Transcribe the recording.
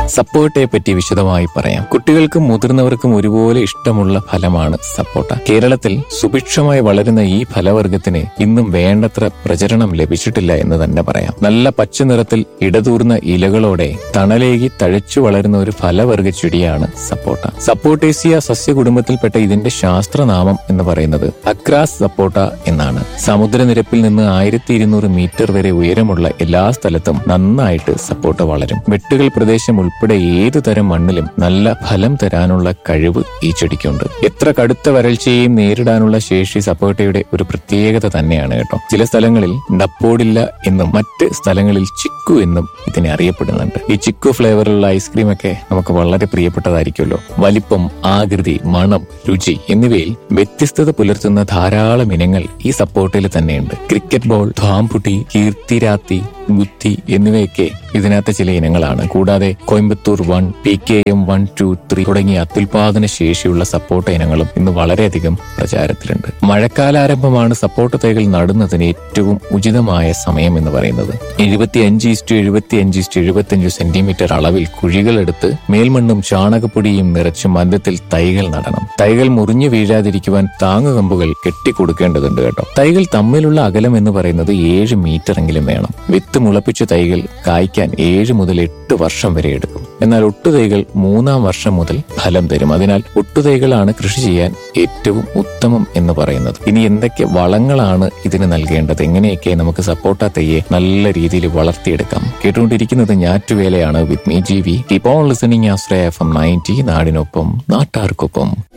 സപ്പോർട്ടയെ പറ്റി വിശദമായി പറയാം കുട്ടികൾക്കും മുതിർന്നവർക്കും ഒരുപോലെ ഇഷ്ടമുള്ള ഫലമാണ് സപ്പോർട്ട കേരളത്തിൽ സുഭിക്ഷമായി വളരുന്ന ഈ ഫലവർഗത്തിന് ഇന്നും വേണ്ടത്ര പ്രചരണം ലഭിച്ചിട്ടില്ല എന്ന് തന്നെ പറയാം നല്ല പച്ച നിറത്തിൽ ഇടതൂർന്ന ഇലകളോടെ തണലേകി തഴച്ചു വളരുന്ന ഒരു ഫലവർഗ ചെടിയാണ് സപ്പോർട്ട സപ്പോർട്ടേസിയ സസ്യകുടുംബത്തിൽപ്പെട്ട ഇതിന്റെ ശാസ്ത്രനാമം എന്ന് പറയുന്നത് അക്രാസ് സപ്പോർട്ട എന്നാണ് സമുദ്രനിരപ്പിൽ നിന്ന് ആയിരത്തി ഇരുന്നൂറ് മീറ്റർ വരെ ഉയരമുള്ള എല്ലാ സ്ഥലത്തും നന്നായിട്ട് സപ്പോർട്ട വളരും വെട്ടുകൾ പ്രദേശം ഉൾപ്പെടെ ഏതു തരം മണ്ണിലും നല്ല ഫലം തരാനുള്ള കഴിവ് ഈ ചെടിക്കുണ്ട് എത്ര കടുത്ത വരൾച്ചയെയും നേരിടാനുള്ള ശേഷി സപ്പോർട്ടയുടെ ഒരു പ്രത്യേകത തന്നെയാണ് കേട്ടോ ചില സ്ഥലങ്ങളിൽ ഡപ്പോഡില്ല എന്നും മറ്റ് സ്ഥലങ്ങളിൽ ചിക്കു എന്നും ഇതിനെ അറിയപ്പെടുന്നുണ്ട് ഈ ചിക്കു ഫ്ലേവറിലുള്ള ഐസ്ക്രീം ഒക്കെ നമുക്ക് വളരെ പ്രിയപ്പെട്ടതായിരിക്കുമല്ലോ വലിപ്പം ആകൃതി മണം രുചി എന്നിവയിൽ വ്യത്യസ്തത പുലർത്തുന്ന ധാരാളം ഇനങ്ങൾ ഈ സപ്പോർട്ടിൽ തന്നെയുണ്ട് ക്രിക്കറ്റ് ബോൾ ധാംപുട്ടി കീർത്തിരാത്തി ഗുത്തി എന്നിവയൊക്കെ ഇതിനകത്തെ ചില ഇനങ്ങളാണ് കൂടാതെ Coimbatore one P K M one two three തുടങ്ങിയ അത്യുൽപാദന ശേഷിയുള്ള സപ്പോർട്ട ഇനങ്ങളും ഇന്ന് വളരെയധികം പ്രചാരത്തിലുണ്ട് മഴക്കാലാരംഭമാണ് സപ്പോർട്ട തൈകൾ നടുന്നതിന് ഏറ്റവും ഉചിതമായ സമയം എന്ന് പറയുന്നത് എഴുപത്തി അഞ്ച് ഇസ്റ്റു എഴുപത്തി അഞ്ച് ഇസ്റ്റു എഴുപത്തി അഞ്ച് സെന്റിമീറ്റർ അളവിൽ കുഴികളെടുത്ത് മേൽമണ്ണും ചാണകപ്പൊടിയും നിറച്ച് മധ്യത്തിൽ തൈകൾ നടണം തൈകൾ മുറിഞ്ഞു വീഴാതിരിക്കുവാൻ താങ്ങുകമ്പുകൾ കെട്ടിക്കൊടുക്കേണ്ടതുണ്ട് കേട്ടോ തൈകൾ തമ്മിലുള്ള അകലം എന്ന് പറയുന്നത് ഏഴ് മീറ്റർ എങ്കിലും വേണം വിത്ത് മുളപ്പിച്ച തൈകൾ കായ്ക്കാൻ ഏഴ് മുതൽ എട്ട് വർഷം വരെ എടുക്കും എന്നാൽ ഒട്ടുതൈകൾ മൂന്നാം വർഷം മുതൽ ഫലം തരും അതിനാൽ ഒട്ടുതൈകളാണ് കൃഷി ചെയ്യാൻ ഏറ്റവും ഉത്തമം എന്ന് പറയുന്നത് ഇനി എന്തൊക്കെ വളങ്ങളാണ് ഇതിന് നൽകേണ്ടത് എങ്ങനെയൊക്കെ നമുക്ക് സപ്പോർട്ട തൈയെ നല്ല രീതിയിൽ വളർത്തിയെടുക്കാം കേട്ടുകൊണ്ടിരിക്കുന്നത് ഞാറ്റുവേലയാണ് with me G V keep on listening Ashraya F M ninety നാടിനൊപ്പം നാട്ടാർക്കൊപ്പം